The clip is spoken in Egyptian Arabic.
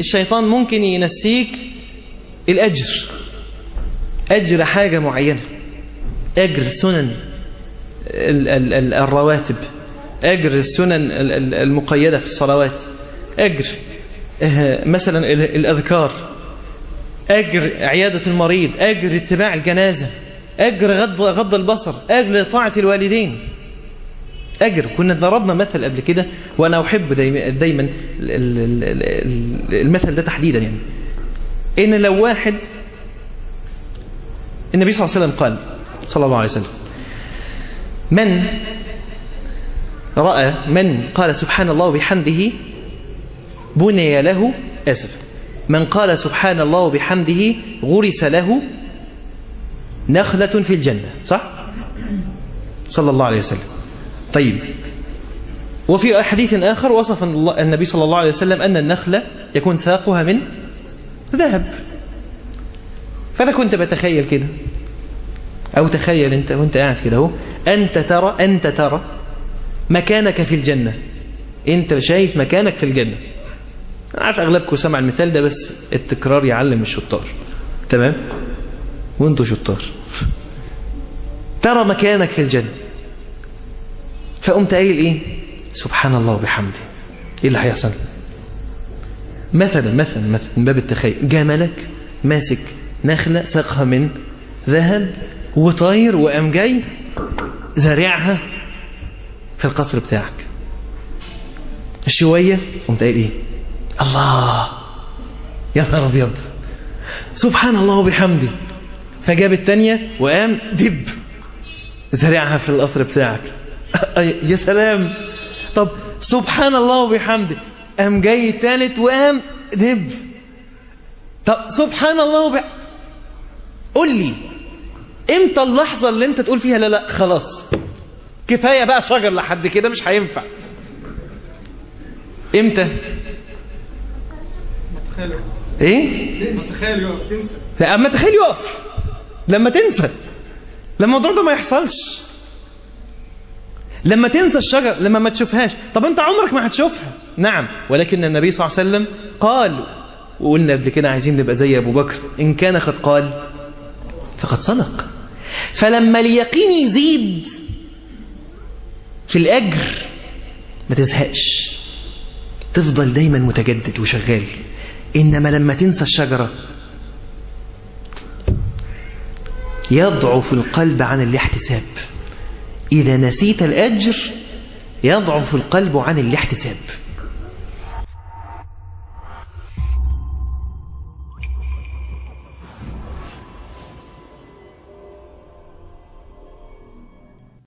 الشيطان ممكن ينسيك الأجر أجر حاجة معينة أجر سنن ال- ال- ال- الرواتب أجر السنن ال- ال- المقيدة في الصلوات أجر آه، مثلا ال- الأذكار أجر عيادة المريض أجر اتباع الجنازة أجر غض, غض البصر أجر طاعة الوالدين أجر كنا ضربنا مثل قبل كده وأنا أحب دايما, دايما ال- ال- ال- ال- المثل ده تحديدا يعني إن لو واحد النبي صلى الله عليه وسلم قال صلى الله عليه وسلم من رأى من قال سبحان الله وبحمده بني له أسف من قال سبحان الله وبحمده غرس له نخلة في الجنة صح؟ صلى الله عليه وسلم طيب وفي حديث آخر وصف الله- النبي صلى الله عليه وسلم أن النخلة يكون ساقها من ذهب فأنا كنت بتخيل كده أو تخيل أنت وأنت قاعد كده أهو أنت ترى أنت ترى مكانك في الجنة أنت شايف مكانك في الجنة أنا عارف أغلبكم سمع المثال ده بس التكرار يعلم الشطار تمام وانتوا شطار ترى مكانك في الجنة فقمت قايل ايه سبحان الله وبحمده ايه اللي هيحصل مثلا مثلا مثلا من باب التخيل جملك ماسك نخلة ساقها من ذهب وطاير وقام جاي زارعها في القصر بتاعك شوية قمت قايل ايه الله يا نهار ابيض سبحان الله وبحمده فجاب التانية وقام دب زرعها في القصر بتاعك يا سلام طب سبحان الله وبحمده قام جاي التالت وقام دب طب سبحان الله وبح... قول لي امتى اللحظة اللي انت تقول فيها لا لا خلاص كفاية بقى شجر لحد كده مش هينفع امتى تخيل ايه تخيل يقف تنسى لا اما تخيل يقف لما تنسى لما الموضوع ده ما يحصلش لما تنسى الشجر لما ما تشوفهاش طب انت عمرك ما هتشوفها نعم ولكن النبي صلى الله عليه وسلم قال وقلنا قبل كده عايزين نبقى زي ابو بكر ان كان قد قال فقد صدق فلما اليقين يزيد في الاجر ما تزهقش تفضل دايما متجدد وشغال انما لما تنسى الشجره يضعف القلب عن الاحتساب إذا نسيت الأجر يضعف القلب عن الاحتساب